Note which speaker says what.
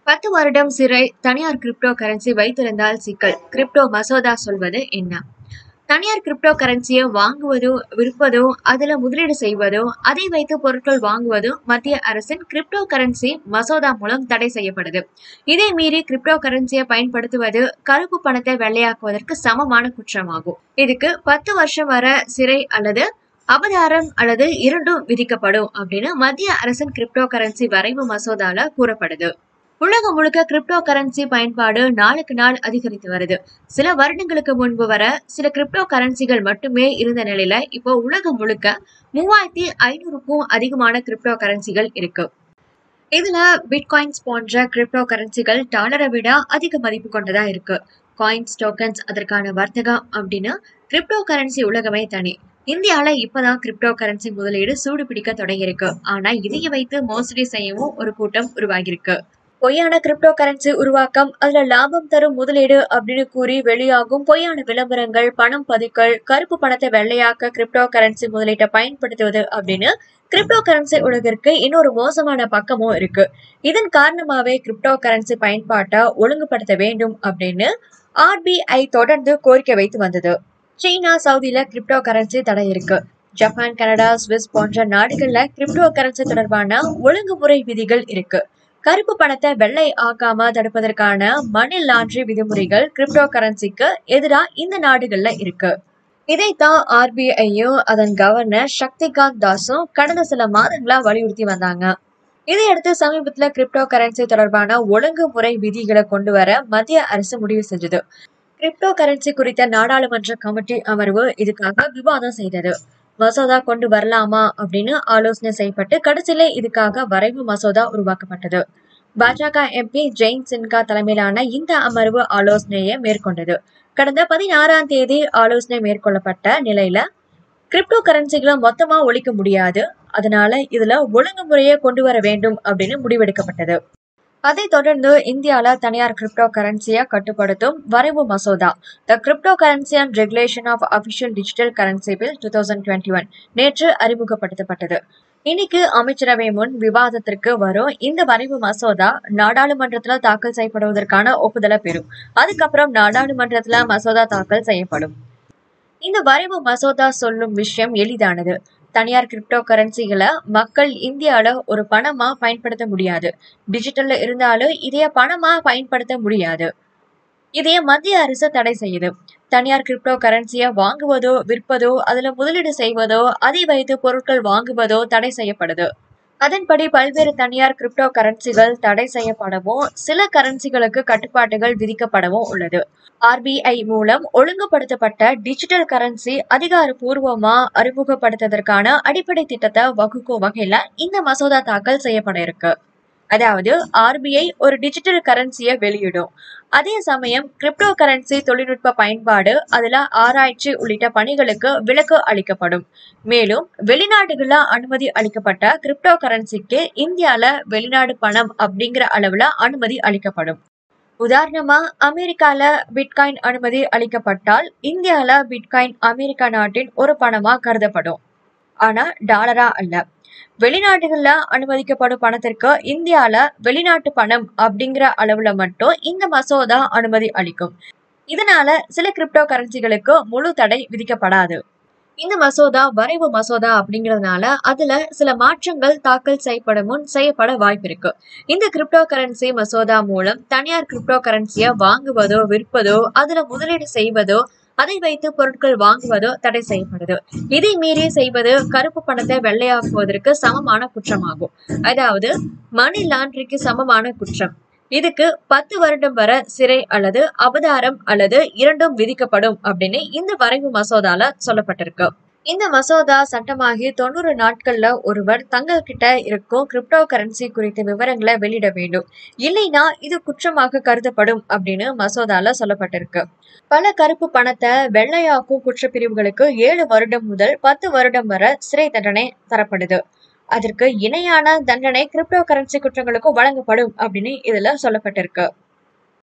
Speaker 1: பத்து வருடம் சிறை தனியார் கிரிப்டோ கரன்சி வைத்திருந்தால் சிக்கல் கிரிப்டோ மசோதா சொல்வது என்ன தனியார் கிரிப்டோ கரன்சியை வாங்குவதோ விற்பதோ அதுல முதலீடு செய்வதோ அதை வைத்து பொருட்கள் வாங்குவதோ மத்திய அரசின் கிரிப்டோ கரன்சி மசோதா மூலம் தடை செய்யப்படுது இதை மீறி கிரிப்டோ கரன்சியை பயன்படுத்துவது கருப்பு பணத்தை வெள்ளையாக்குவதற்கு சமமான குற்றமாகும் இதுக்கு பத்து வருஷம் வரை சிறை அல்லது அபதாரம் அல்லது இரண்டும் விதிக்கப்படும் அப்படின்னு மத்திய அரசின் கிரிப்டோ கரன்சி வரைவு மசோதால கூறப்படுது உலகம் முழுக்க கிரிப்டோ கரன்சி பயன்பாடு நாளுக்கு நாள் அதிகரித்து வருது சில வருடங்களுக்கு முன்பு வர சில கிரிப்டோ கரன்சிகள் மட்டுமே இருந்த நிலையில இப்போ உலகம் முழுக்க மூவாயிரத்தி ஐநூறுக்கும் அதிகமான கிரிப்டோ கரன்சிகள் இருக்கு இதுல பிட்காயின்ஸ் போன்ற கிரிப்டோ கரன்சிகள் டாலரை விட அதிக மதிப்பு கொண்டதா இருக்கு காயின்ஸ் டோக்கன்ஸ் அதற்கான வர்த்தகம் அப்படின்னு கிரிப்டோ கரன்சி உலகமே தனி இந்தியால இப்பதான் கிரிப்டோ கரன்சி முதலீடு சூடு பிடிக்க தொடங்கியிருக்கு ஆனா இதைய வைத்து மோசடி செய்யவும் ஒரு கூட்டம் உருவாகியிருக்கு பொய்யான கிரிப்டோ கரன்சி உருவாக்கம் அதுல லாபம் தரும் முதலீடு அப்படின்னு கூறி வெளியாகும் பொய்யான விளம்பரங்கள் பணம் பதுக்கல் கருப்பு பணத்தை வெள்ளையாக்க கிரிப்டோ கரன்சி முதலீட்டை பயன்படுத்துவது அப்படின்னு கிரிப்டோ கரன்சி உலகிற்கு இன்னொரு மோசமான பக்கமும் இருக்கு இதன் காரணமாவே கிரிப்டோ கரன்சி பயன்பாட்டை ஒழுங்குபடுத்த வேண்டும் அப்படின்னு ஆர்பிஐ தொடர்ந்து கோரிக்கை வைத்து வந்தது சீனா சவுதியில கிரிப்டோ கரன்சி தடை இருக்கு ஜப்பான் கனடா சுவிஸ் போன்ற நாடுகள்ல கிரிப்டோ கரன்சி தொடர்பான ஒழுங்குமுறை விதிகள் இருக்கு கருப்பு பணத்தை வெள்ளை ஆக்காம தடுப்பதற்கான மணி லாண்ட்ரி விதிமுறைகள் கிரிப்டோ கரன்சிக்கு எதிரா இந்த நாடுகள்ல இருக்கு இதைத்தான் ஆர்பிஐயும் அதன் கவர்னர் சக்திகாந்த் தாஸும் கடந்த சில மாதங்களா வலியுறுத்தி வந்தாங்க இதையடுத்து சமீபத்துல கிரிப்டோ கரன்சி தொடர்பான ஒழுங்குமுறை விதிகளை கொண்டு வர மத்திய அரசு முடிவு செஞ்சது கிரிப்டோ கரன்சி குறித்த நாடாளுமன்ற கமிட்டி அமர்வு இதுக்காக விவாதம் செய்தது மசோதா கொண்டு வரலாமா அப்படின்னு ஆலோசனை செய்யப்பட்டு கடைசியில இதுக்காக வரைவு மசோதா உருவாக்கப்பட்டது பாஜக எம்பி ஜெயின் சின்கா தலைமையிலான இந்த அமர்வு ஆலோசனையை மேற்கொண்டது கடந்த பதினாறாம் தேதி ஆலோசனை மேற்கொள்ளப்பட்ட நிலையில கிரிப்டோ கரன்சிகளை மொத்தமா ஒழிக்க முடியாது அதனால இதுல ஒழுங்குமுறையை கொண்டு வர வேண்டும் அப்படின்னு முடிவெடுக்கப்பட்டது அதை தொடர்ந்து இந்தியால தனியார் கிரிப்டோ கரன்சியை கட்டுப்படுத்தும் வரைவு மசோதா the cryptocurrency and regulation of official digital currency bill two thousand twenty one நேற்று அறிமுகப்படுத்தப்பட்டது இன்னைக்கு அமைச்சரவை முன் விவாதத்திற்கு வரும் இந்த வரைவு மசோதா நாடாளுமன்றத்துல தாக்கல் செய்யப்படுவதற்கான ஒப்புதலை பெறும் அதுக்கப்புறம் நாடாளுமன்றத்துல மசோதா தாக்கல் செய்யப்படும் இந்த வரைவு மசோதா சொல்லும் விஷயம் எளிதானது தனியார் கிரிப்டோ கரன்சிகளை மக்கள் இந்தியால ஒரு பணமா பயன்படுத்த முடியாது டிஜிட்டல்ல இருந்தாலும் இதைய பணமா பயன்படுத்த முடியாது இதைய மத்திய அரசு தடை செய்யுது தனியார் கிரிப்டோ கரன்சியை வாங்குவதோ விற்பதோ அதுல முதலீடு செய்வதோ அதை வைத்து பொருட்கள் வாங்குவதோ தடை செய்யப்படுது அதன்படி பல்வேறு தனியார் கிரிப்டோ கரன்சிகள் தடை செய்யப்படவும் சில கரன்சிகளுக்கு கட்டுப்பாட்டுகள் விதிக்கப்படவும் உள்ளது ஆர்பிஐ மூலம் ஒழுங்குபடுத்தப்பட்ட டிஜிட்டல் கரன்சி அதிகாரப்பூர்வமா அறிமுகப்படுத்துவதற்கான அடிப்படை திட்டத்தை வகுக்கும் வகையில இந்த மசோதா தாக்கல் செய்யப்பட இருக்கு அதாவது ஆர்பிஐ ஒரு டிஜிட்டல் கரன்சியை வெளியிடும் அதே சமயம் கிரிப்டோ கரன்சி தொழில்நுட்ப பயன்பாடு அதுல ஆராய்ச்சி உள்ளிட்ட பணிகளுக்கு விலக்கு அளிக்கப்படும் மேலும் வெளிநாடுகள்ல அனுமதி அளிக்கப்பட்ட கிரிப்டோ கரன்சிக்கு இந்தியால வெளிநாடு பணம் அப்படிங்கிற அளவுல அனுமதி அளிக்கப்படும் உதாரணமா அமெரிக்கால பிட்காயின் அனுமதி அளிக்கப்பட்டால் இந்தியால பிட்காயின் அமெரிக்கா நாட்டின் ஒரு பணமா கருதப்படும் ஆனா டாலரா அல்ல வெளிநாடுகள்ல அனுமதிக்கப்படும் பணத்திற்கு இந்தியால வெளிநாட்டு பணம் அப்படிங்கிற அளவுல மட்டும் இந்த மசோதா அனுமதி அளிக்கும் இதனால சில கிரிப்டோ கரன்சிகளுக்கு முழு தடை விதிக்கப்படாது இந்த மசோதா வரைவு மசோதா அப்படிங்கிறதுனால அதுல சில மாற்றங்கள் தாக்கல் செய்யப்படும் முன் செய்யப்பட வாய்ப்பு இருக்கு இந்த கிரிப்டோ கரன்சி மசோதா மூலம் தனியார் கிரிப்டோ கரன்சியை வாங்குவதோ விற்பதோ அதுல முதலீடு செய்வதோ அதை வைத்து பொருட்கள் வாங்குவதோ தடை செய்யப்படுது இதை மீறி செய்வது கருப்பு பணத்தை வெள்ளையாக்குவதற்கு சமமான குற்றமாகும் அதாவது மணி லாண்ட்ரிக்கு சமமான குற்றம் இதுக்கு பத்து வருடம் வரை சிறை அல்லது அபதாரம் அல்லது இரண்டும் விதிக்கப்படும் அப்படின்னு இந்த வரைவு மசோதால சொல்லப்பட்டிருக்கு இந்த மசோதா சட்டமாகி தொண்ணூறு நாட்கள்ல ஒருவர் தங்கள்கிட்ட இருக்கும் கிரிப்டோ கரன்சி குறித்த விவரங்களை வெளியிட வேண்டும் இல்லைன்னா இது குற்றமாக கருதப்படும் அப்படின்னு மசோதால சொல்லப்பட்டிருக்கு பல கருப்பு பணத்தை வெள்ளையாக்கும் குற்றப்பிரிவுகளுக்கு ஏழு வருடம் முதல் பத்து வருடம் வரை சிறை தண்டனை தரப்படுது அதற்கு இணையான தண்டனை கிரிப்டோ கரன்சி குற்றங்களுக்கும் வழங்கப்படும் அப்படின்னு இதுல சொல்லப்பட்டிருக்கு